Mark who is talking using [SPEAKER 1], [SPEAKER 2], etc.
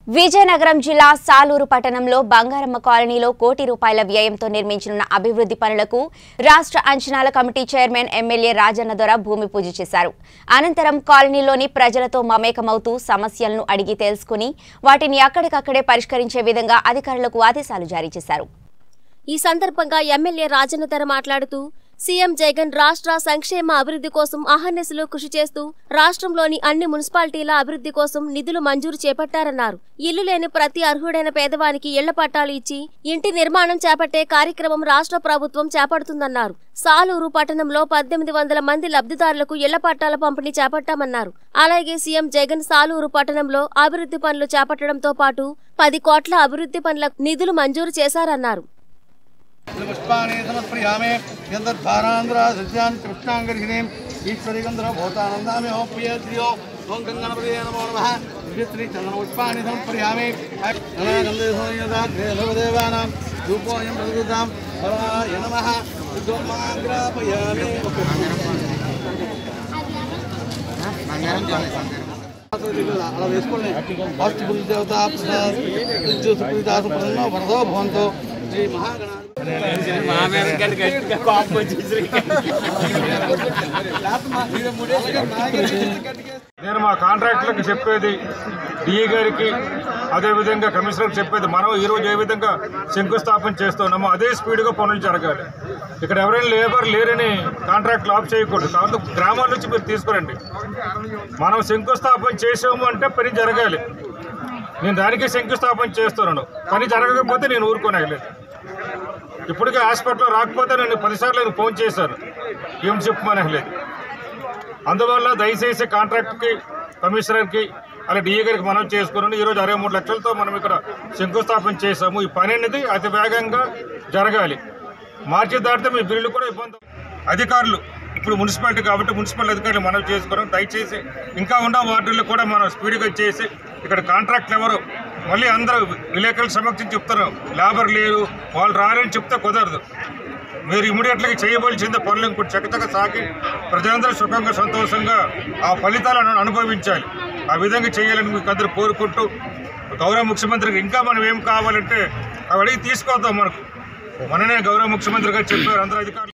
[SPEAKER 1] విజయనగరం జిల్లా సాలూరు పట్టణంలో బంగారమ్మ కాలనీలో కోటి రూపాయల వ్యయంతో నిర్మించనున్న అభివృద్ధి పనులకు రాష్ట్ర అంచనాల కమిటీ చైర్మన్ ఎమ్మెల్యే రాజన్న దొర భూమి పూజ చేశారు అనంతరం కాలనీలోని ప్రజలతో మమేకమవుతూ సమస్యలను అడిగి తెలుసుకుని వాటిని అక్కడికక్కడే పరిష్కరించే విధంగా అధికారులకు ఆదేశాలు జారీ చేశారు
[SPEAKER 2] ఈ సందర్భంగా ఎమ్మెల్యే రాజన్నధర మాట్లాడుతూ సీఎం జగన్ రాష్ట్ర సంక్షేమ అభివృద్ధి కోసం అహర్నిశలు కృషి చేస్తూ రాష్ట్రంలోని అన్ని మున్సిపాలిటీల అభివృద్ధి కోసం నిధులు మంజూరు చేపట్టారన్నారు ఇల్లు లేని ప్రతి అర్హుడైన పేదవానికి ఇళ్ల పట్టాలు ఇచ్చి ఇంటి నిర్మాణం చేపట్టే కార్యక్రమం రాష్ట్ర ప్రభుత్వం చేపడుతుందన్నారు సాలూరు పట్టణంలో పద్దెనిమిది వందల మంది లబ్ధిదారులకు ఇళ్ల పట్టాల పంపిణీ చేపట్టామన్నారు అలాగే సీఎం జగన్ సాలూరు పట్టణంలో అభివృద్ధి పనులు చేపట్టడంతో పాటు పది కోట్ల అభివృద్ధి పనులకు నిధులు మంజూరు చేశారన్నారు
[SPEAKER 3] పుష్పాన్ని సమర్పయామే యന്തద్భారాంధ్రా సస్యాన్ కృష్ణాంగర్హిణీం ఈశ్వరి గంధర భూతానందామి ఓం ప్రియ శ్రియో ఓం గంగణపతి నమో నమః దివ్యశ్రీ చందన పుష్పాన్ని సమర్పయామే గంధదేవానాం ధూపోయం ప్రతిదాం పరాయ నమః ధూమాగ్రాపయామి అలా వేసుకోండి ఫస్ట్ గురు దేవత ప్రసాద్ సుప్రీదాసు ప్రసన్న వరదో భవంతో శ్రీ మహాగణ
[SPEAKER 4] నేను మా కాంట్రాక్టులకు చెప్పేది డిఈ గారికి అదేవిధంగా కమిషనర్కి చెప్పేది మనం ఈరోజు ఏ విధంగా శంకుస్థాపన చేస్తున్నామో అదే స్పీడ్గా పనులు జరగాలి ఇక్కడ ఎవరైనా లేబర్ లేరని కాంట్రాక్ట్లు ఆఫ్ చేయకూడదు కాబట్టి గ్రామాల నుంచి మీరు తీసుకురండి మనం శంకుస్థాపన చేసాము అంటే పని జరగాలి నేను దానికే శంకుస్థాపన చేస్తున్నాను పని జరగకపోతే నేను ఊరుకోనగలేదు ఇప్పటికే హాస్పిటల్ రాకపోతే నేను పదిసార్లు నేను ఫోన్ చేశాను ఏం చెప్పమనలేదు అందువల్ల దయచేసి కాంట్రాక్ట్కి కమిషనర్కి అలా డిఏ గారికి మనం చేసుకున్నాను ఈరోజు అరవై మూడు లక్షలతో మనం ఇక్కడ శంకుస్థాపన చేశాము ఈ పని అనేది అతి వేగంగా జరగాలి మార్చి దాటితే మీ బిల్లు కూడా ఇబ్బంది అధికారులు ఇప్పుడు మున్సిపాలిటీ కాబట్టి మున్సిపల్ అధికారులు మనం చేసుకున్నాం దయచేసి ఇంకా ఉన్న వార్డుల్లో కూడా మనం స్పీడ్గా చేసి ఇక్కడ కాంట్రాక్ట్లు ఎవరు మళ్ళీ అందరూ విలేకరుల సమక్షం చెప్తారు లేబర్ లేరు వాళ్ళు రారని చెప్తే కుదరదు మీరు ఇమీడియట్గా చేయవలసిందే పనులు ఇంకోటి చక్కచక్క సాగి ప్రజలందరూ సుఖంగా సంతోషంగా ఆ ఫలితాలను అనుభవించాలి ఆ విధంగా చేయాలని మీకు అందరూ కోరుకుంటూ గౌరవ ముఖ్యమంత్రికి ఇంకా మనం ఏం కావాలంటే అవి అడిగి తీసుకోవద్దాం మనకు మననే గౌరవ ముఖ్యమంత్రి గారు చెప్పారు అందరూ అధికారులు